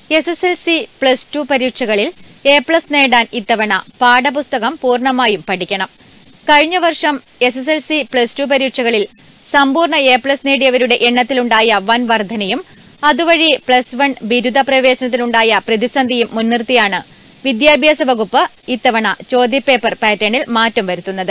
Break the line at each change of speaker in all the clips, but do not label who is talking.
S S L C plus two പരീക്ഷകളിൽ A plus നേടാൻ ഇത്തവണ പാഠപുസ്തകം പൂർണ്ണമായും പഠിക്കണം കഴിഞ്ഞ വർഷം S S L C plus two പരീക്ഷകളിൽ സമ്പൂർണ്ണ എ പ്ലസ് നേടിയവരുടെ എണ്ണത്തിലുണ്ടായ വൻ വർധനയും അതുവഴി പ്ലസ് വൺ ബിരുദ പ്രവേശനത്തിലുണ്ടായ പ്രതിസന്ധിയും മുൻനിർത്തിയാണ് വിദ്യാഭ്യാസ വകുപ്പ് ഇത്തവണ ചോദ്യപേപ്പർ പാറ്റേണിൽ മാറ്റം വരുത്തുന്നത്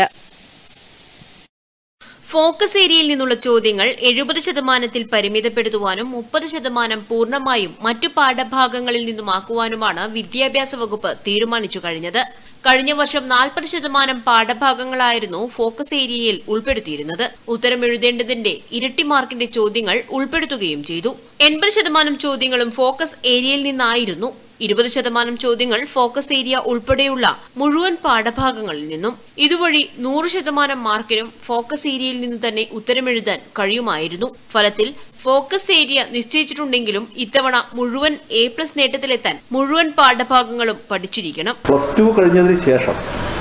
ഫോക്കസ് ഏരിയയിൽ നിന്നുള്ള ചോദ്യങ്ങൾ എഴുപത് ശതമാനത്തിൽ പരിമിതപ്പെടുത്തുവാനും മുപ്പത് ശതമാനം പൂർണ്ണമായും മറ്റു പാഠഭാഗങ്ങളിൽ നിന്നുമാക്കുവാനുമാണ് വിദ്യാഭ്യാസ വകുപ്പ് തീരുമാനിച്ചു കഴിഞ്ഞത് കഴിഞ്ഞ വർഷം നാൽപ്പത് ശതമാനം പാഠഭാഗങ്ങളായിരുന്നു ഫോക്കസ് ഏരിയയിൽ ഉൾപ്പെടുത്തിയിരുന്നത് ഉത്തരം എഴുതേണ്ടതിന്റെ ഇരട്ടി മാർക്കിന്റെ ചോദ്യങ്ങൾ ഉൾപ്പെടുത്തുകയും ചെയ്തു എൺപത് ശതമാനം ചോദ്യങ്ങളും ഫോക്കസ് ഏരിയയിൽ നിന്നായിരുന്നു ഇരുപത് ശതമാനം ചോദ്യങ്ങൾ ഫോക്കസ് ഏരിയ ഉൾപ്പെടെയുള്ള മുഴുവൻ പാഠഭാഗങ്ങളിൽ നിന്നും ഇതുവഴി നൂറ് ശതമാനം മാർക്കിനും ഫോക്കസ് ഏരിയയിൽ നിന്ന് തന്നെ ഉത്തരമെഴുതാൻ കഴിയുമായിരുന്നു ഫലത്തിൽ ഫോക്കസ് ഏരിയ നിശ്ചയിച്ചിട്ടുണ്ടെങ്കിലും ഇത്തവണ മുഴുവൻ എ പ്ലസ് നേട്ടത്തിലെത്താൻ മുഴുവൻ പാഠഭാഗങ്ങളും പഠിച്ചിരിക്കണം
പ്ലസ് ടു കഴിഞ്ഞതിന് ശേഷം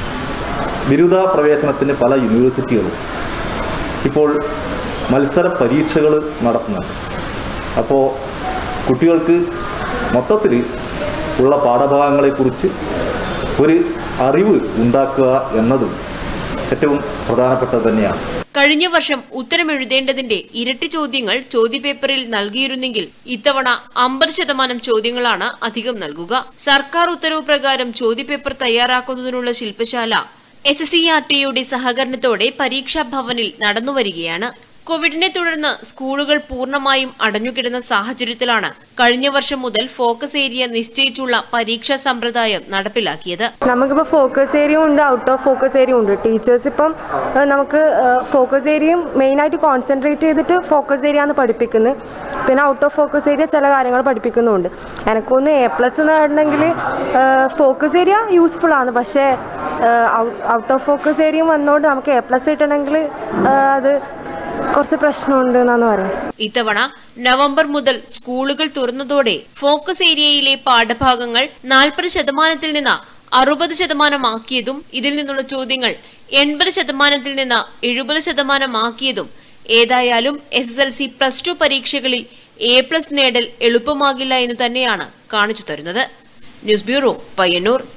ബിരുദ പ്രവേശനത്തിന് പല യൂണിവേഴ്സിറ്റികളും ഇപ്പോൾ മത്സര പരീക്ഷകൾ നടത്തുന്നുണ്ട് അപ്പോൾ കുട്ടികൾക്ക് മൊത്തത്തിൽ ഉള്ള പാഠഭാഗങ്ങളെക്കുറിച്ച് ഒരു അറിവ് ഉണ്ടാക്കുക എന്നതും ഏറ്റവും പ്രധാനപ്പെട്ടത് തന്നെയാണ്
കഴിഞ്ഞ വർഷം ഉത്തരം എഴുതേണ്ടതിന്റെ ഇരട്ടി ചോദ്യങ്ങൾ ചോദ്യപേപ്പറിൽ നൽകിയിരുന്നെങ്കിൽ ഇത്തവണ അമ്പത് ശതമാനം ചോദ്യങ്ങളാണ് അധികം നൽകുക സർക്കാർ ഉത്തരവ് പ്രകാരം ചോദ്യപേപ്പർ തയ്യാറാക്കുന്നതിനുള്ള ശില്പശാല എസ് സി ആർ ടിയുടെ സഹകരണത്തോടെ പരീക്ഷാ ഭവനിൽ നടന്നുവരികയാണ് കോവിഡിനെ തുടർന്ന് സ്കൂളുകൾ പൂർണ്ണമായും അടഞ്ഞുകിടന്ന സാഹചര്യത്തിലാണ് കഴിഞ്ഞ വർഷം മുതൽ ഫോക്കസ് ഏരിയ നിശ്ചയിച്ചുള്ള പരീക്ഷാ സമ്പ്രദായം നടപ്പിലാക്കിയത്
നമുക്കിപ്പോൾ ഫോക്കസ് ഏരിയ ഉണ്ട് ഔട്ട് ഓഫ് ഫോക്കസ് ഏരിയ ഉണ്ട് ടീച്ചേഴ്സ് ഇപ്പം ഏഹ്, നമുക്ക് ഫോക്കസ് ഏരിയയും മെയിനായിട്ട് കോൺസെൻട്രേറ്റ് ചെയ്തിട്ട് ഫോക്കസ് ഏരിയ ആണ് പഠിപ്പിക്കുന്നത് പിന്നെ ഔട്ട് ഓഫ് ഫോക്കസ് ഏരിയ ചില കാര്യങ്ങൾ പഠിപ്പിക്കുന്നുമുണ്ട് എനക്കൊന്ന് എ പ്ലസ് നേടണമെങ്കിൽ ഫോക്കസ് ഏരിയ യൂസ്ഫുൾ ആണ് പക്ഷേ ഔട്ട് ഓഫ് ഫോക്കസ് ഏരിയ വന്നുകൊണ്ട് നമുക്ക് എ പ്ലസ് കിട്ടണമെങ്കിൽ അത് കുറച്ച് പ്രശ്നമുണ്ട് എന്നാണ് പറയുന്നത്
ഇത്തവണ നവംബർ മുതൽ സ്കൂളുകൾ തുറന്നതോടെ ഫോക്കസ് ഏരിയയിലെ പാഠഭാഗങ്ങൾ നാൽപ്പത് ശതമാനത്തിൽ നിന്ന് അറുപത് ശതമാനമാക്കിയതും ഇതിൽ നിന്നുള്ള ചോദ്യങ്ങൾ എൺപത് ശതമാനത്തിൽ നിന്ന് എഴുപത് ശതമാനമാക്കിയതും ഏതായാലും S S L C plus two പരീക്ഷകളിൽ എ പ്ലസ് നേടൽ എളുപ്പമാകില്ല എന്ന് തന്നെയാണ് കാണിച്ചു തരുന്നത് ന്യൂസ് ബ്യൂറോ പയ്യന്നൂർ